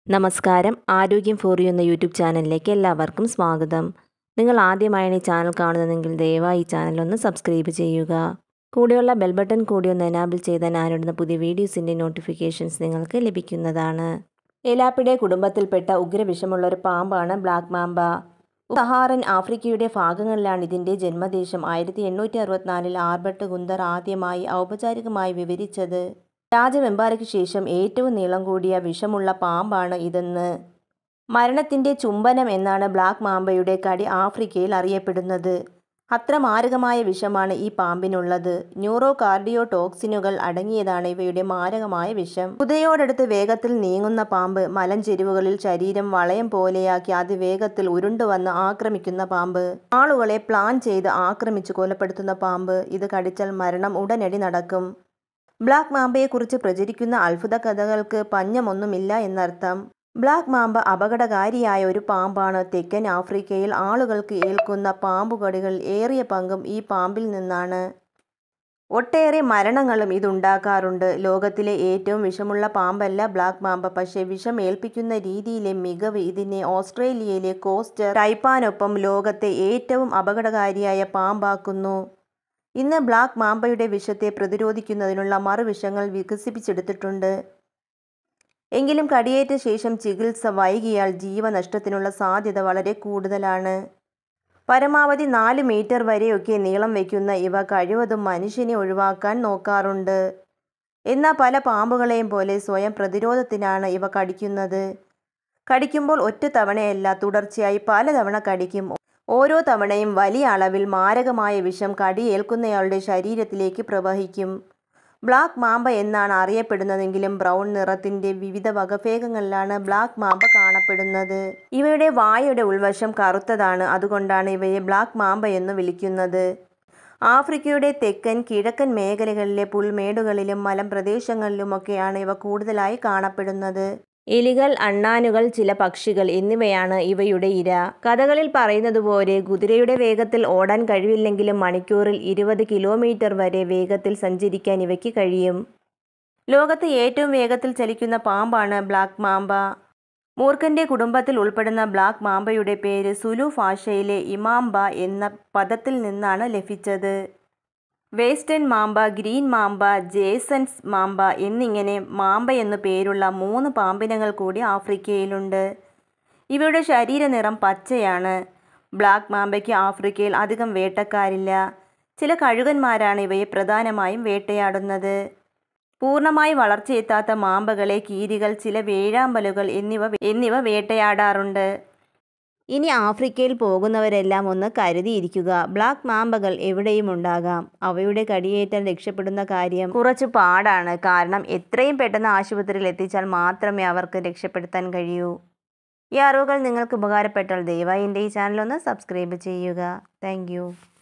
നമസ്കാരം ആരോഗ്യം for you എന്ന യൂട്യൂബ് ചാനലിലേക്ക് എല്ലാവർക്കും സ്വാഗതം നിങ്ങൾ ആദ്യമായാണ് ഈ ചാനൽ കാണുന്നതെങ്കിൽ ദയവായി ഈ ചാനൽ ഒന്ന് സബ്സ്ക്രൈബ് ചെയ്യുക കൂടെയുള്ള ബെൽ ബട്ടൺ കൂടി ഒന്ന് എനാബിൾ ചെയ്താൽ ഞാനിടുന്ന പുതിയ വീഡിയോസിൻ്റെ നോട്ടിഫിക്കേഷൻസ് നിങ്ങൾക്ക് ലഭിക്കുന്നതാണ് എലാപ്പിടെ കുടുംബത്തിൽപ്പെട്ട ഉഗ്രവിഷമുള്ള ഒരു പാമ്പാണ് ബ്ലാക്ക് മാമ്പ സഹാറൻ ആഫ്രിക്കയുടെ ഭാഗങ്ങളിലാണ് ഇതിൻ്റെ ജന്മദേശം ആയിരത്തി എണ്ണൂറ്റി അറുപത്തിനാലിൽ ആർബർട്ട് ഗുന്തർ ആദ്യമായി ഔപചാരികമായി വിവരിച്ചത് രാജവെമ്പാരയ്ക്ക് ശേഷം ഏറ്റവും നീളം കൂടിയ വിഷമുള്ള പാമ്പാണ് ഇതെന്ന് മരണത്തിൻ്റെ ചുംബനം എന്നാണ് ബ്ലാക്ക് മാമ്പയുടെ കടി ആഫ്രിക്കയിൽ അറിയപ്പെടുന്നത് അത്ര മാരകമായ വിഷമാണ് ഈ പാമ്പിനുള്ളത് ന്യൂറോ കാർഡിയോ ടോക്സിനുകൾ അടങ്ങിയതാണ് ഇവയുടെ മാരകമായ വിഷം കുതിരയോടടുത്ത് വേഗത്തിൽ നീങ്ങുന്ന പാമ്പ് മലഞ്ചെരിവുകളിൽ ശരീരം വളയം പോലെയാക്കി അതിവേഗത്തിൽ ഉരുണ്ടുവന്ന് ആക്രമിക്കുന്ന പാമ്പ് ആളുകളെ പ്ലാൻ ചെയ്ത് ആക്രമിച്ച് കൊലപ്പെടുത്തുന്ന പാമ്പ് ഇത് കടിച്ചാൽ മരണം ഉടനടി നടക്കും ബ്ലാക്ക് മാമ്പയെക്കുറിച്ച് പ്രചരിക്കുന്ന അത്ഭുത കഥകൾക്ക് പഞ്ഞമൊന്നുമില്ല എന്നർത്ഥം ബ്ലാക്ക് മാമ്പ അപകടകാരിയായ ഒരു പാമ്പാണ് തെക്കൻ ആഫ്രിക്കയിൽ ആളുകൾക്ക് ഏൽക്കുന്ന പാമ്പുകടികൾ ഏറിയ പങ്കും ഈ പാമ്പിൽ നിന്നാണ് ഒട്ടേറെ മരണങ്ങളും ഇതുണ്ടാക്കാറുണ്ട് ലോകത്തിലെ ഏറ്റവും വിഷമുള്ള പാമ്പല്ല ബ്ലാക്ക് മാമ്പ പക്ഷേ വിഷം ഏൽപ്പിക്കുന്ന രീതിയിലെ മികവ് ഇതിനെ ഓസ്ട്രേലിയയിലെ കോസ്റ്റർ ടൈപ്പാനൊപ്പം ലോകത്തെ ഏറ്റവും അപകടകാരിയായ പാമ്പാക്കുന്നു ഇന്ന് ബ്ലാക്ക് മാമ്പയുടെ വിഷത്തെ പ്രതിരോധിക്കുന്നതിനുള്ള മറുവിഷങ്ങൾ വികസിപ്പിച്ചെടുത്തിട്ടുണ്ട് എങ്കിലും കടിയേറ്റ ശേഷം ചികിത്സ വൈകിയാൽ ജീവനഷ്ടത്തിനുള്ള സാധ്യത വളരെ കൂടുതലാണ് പരമാവധി നാല് മീറ്റർ വരെയൊക്കെ നീളം വയ്ക്കുന്ന ഇവ കഴിവതും മനുഷ്യനെ ഒഴിവാക്കാൻ നോക്കാറുണ്ട് എന്നാൽ പല പാമ്പുകളെയും പോലെ സ്വയം പ്രതിരോധത്തിനാണ് ഇവ കടിക്കുന്നത് കടിക്കുമ്പോൾ ഒറ്റ തവണയല്ല തുടർച്ചയായി പലതവണ കടിക്കും ഓരോ തവണയും വലിയ അളവിൽ മാരകമായ വിഷം കടിയേൽക്കുന്നയാളുടെ ശരീരത്തിലേക്ക് പ്രവഹിക്കും ബ്ലാക്ക് മാമ്പ എന്നാണ് അറിയപ്പെടുന്നതെങ്കിലും ബ്രൗൺ നിറത്തിന്റെ വിവിധ വകഭേദങ്ങളിലാണ് ബ്ലാക്ക് മാമ്പ കാണപ്പെടുന്നത് ഇവയുടെ വായയുടെ ഉൾവശം കറുത്തതാണ് അതുകൊണ്ടാണ് ഇവയെ ബ്ലാക്ക് മാമ്പ എന്ന് വിളിക്കുന്നത് ആഫ്രിക്കയുടെ തെക്കൻ കിഴക്കൻ മേഖലകളിലെ പുൽമേടുകളിലും മലമ്പ്രദേശങ്ങളിലുമൊക്കെയാണ് ഇവ കൂടുതലായി കാണപ്പെടുന്നത് എലികൾ അണ്ണാനുകൾ ചില പക്ഷികൾ എന്നിവയാണ് ഇവയുടെ ഇര കഥകളിൽ പറയുന്നത് പോലെ കുതിരയുടെ വേഗത്തിൽ ഓടാൻ കഴിവില്ലെങ്കിലും മണിക്കൂറിൽ ഇരുപത് കിലോമീറ്റർ വരെ വേഗത്തിൽ സഞ്ചരിക്കാൻ ഇവയ്ക്ക് കഴിയും ലോകത്ത് ഏറ്റവും വേഗത്തിൽ ചലിക്കുന്ന പാമ്പാണ് ബ്ലാക്ക് മാമ്പ മൂർഖന്റെ കുടുംബത്തിൽ ഉൾപ്പെടുന്ന ബ്ലാക്ക് മാമ്പയുടെ പേര് സുലു ഭാഷയിലെ ഇമാംബ എന്ന പദത്തിൽ നിന്നാണ് ലഭിച്ചത് western mamba green mamba Jameson's mamba എന്നിങ്ങനെ മാമ്പ എന്നു പേരുള്ള മൂന്ന് പാമ്പിനങ്ങൾ കൂടി ആഫ്രിക്കയിലുണ്ട് ഇവയുടെ ശരീരനിറം പച്ചയാണ് ബ്ലാക്ക് മാമ്പയ്ക്ക് ആഫ്രിക്കയിൽ അധികം വേട്ടക്കാരില്ല ചില കഴുകന്മാരാണ് ഇവയെ പ്രധാനമായും വേട്ടയാടുന്നത് പൂർണ്ണമായി വളർച്ചയെത്താത്ത മാമ്പകളെ കീരികൾ ചില വേഴാമ്പലുകൾ എന്നിവ എന്നിവ വേട്ടയാടാറുണ്ട് ഇനി ആഫ്രിക്കയിൽ പോകുന്നവരെല്ലാം ഒന്ന് കരുതിയിരിക്കുക ബ്ലാക്ക് മാമ്പകൾ എവിടെയും ഉണ്ടാകാം അവയുടെ കടിയേറ്റാൽ രക്ഷപ്പെടുന്ന കാര്യം കുറച്ച് പാടാണ് കാരണം എത്രയും പെട്ടെന്ന് ആശുപത്രിയിൽ എത്തിച്ചാൽ മാത്രമേ അവർക്ക് രക്ഷപ്പെടുത്താൻ കഴിയൂ ഈ അറിവുകൾ നിങ്ങൾക്ക് ഉപകാരപ്പെട്ടാൽ ദയവായി എൻ്റെ ഈ ചാനൽ ഒന്ന് സബ്സ്ക്രൈബ് ചെയ്യുക താങ്ക്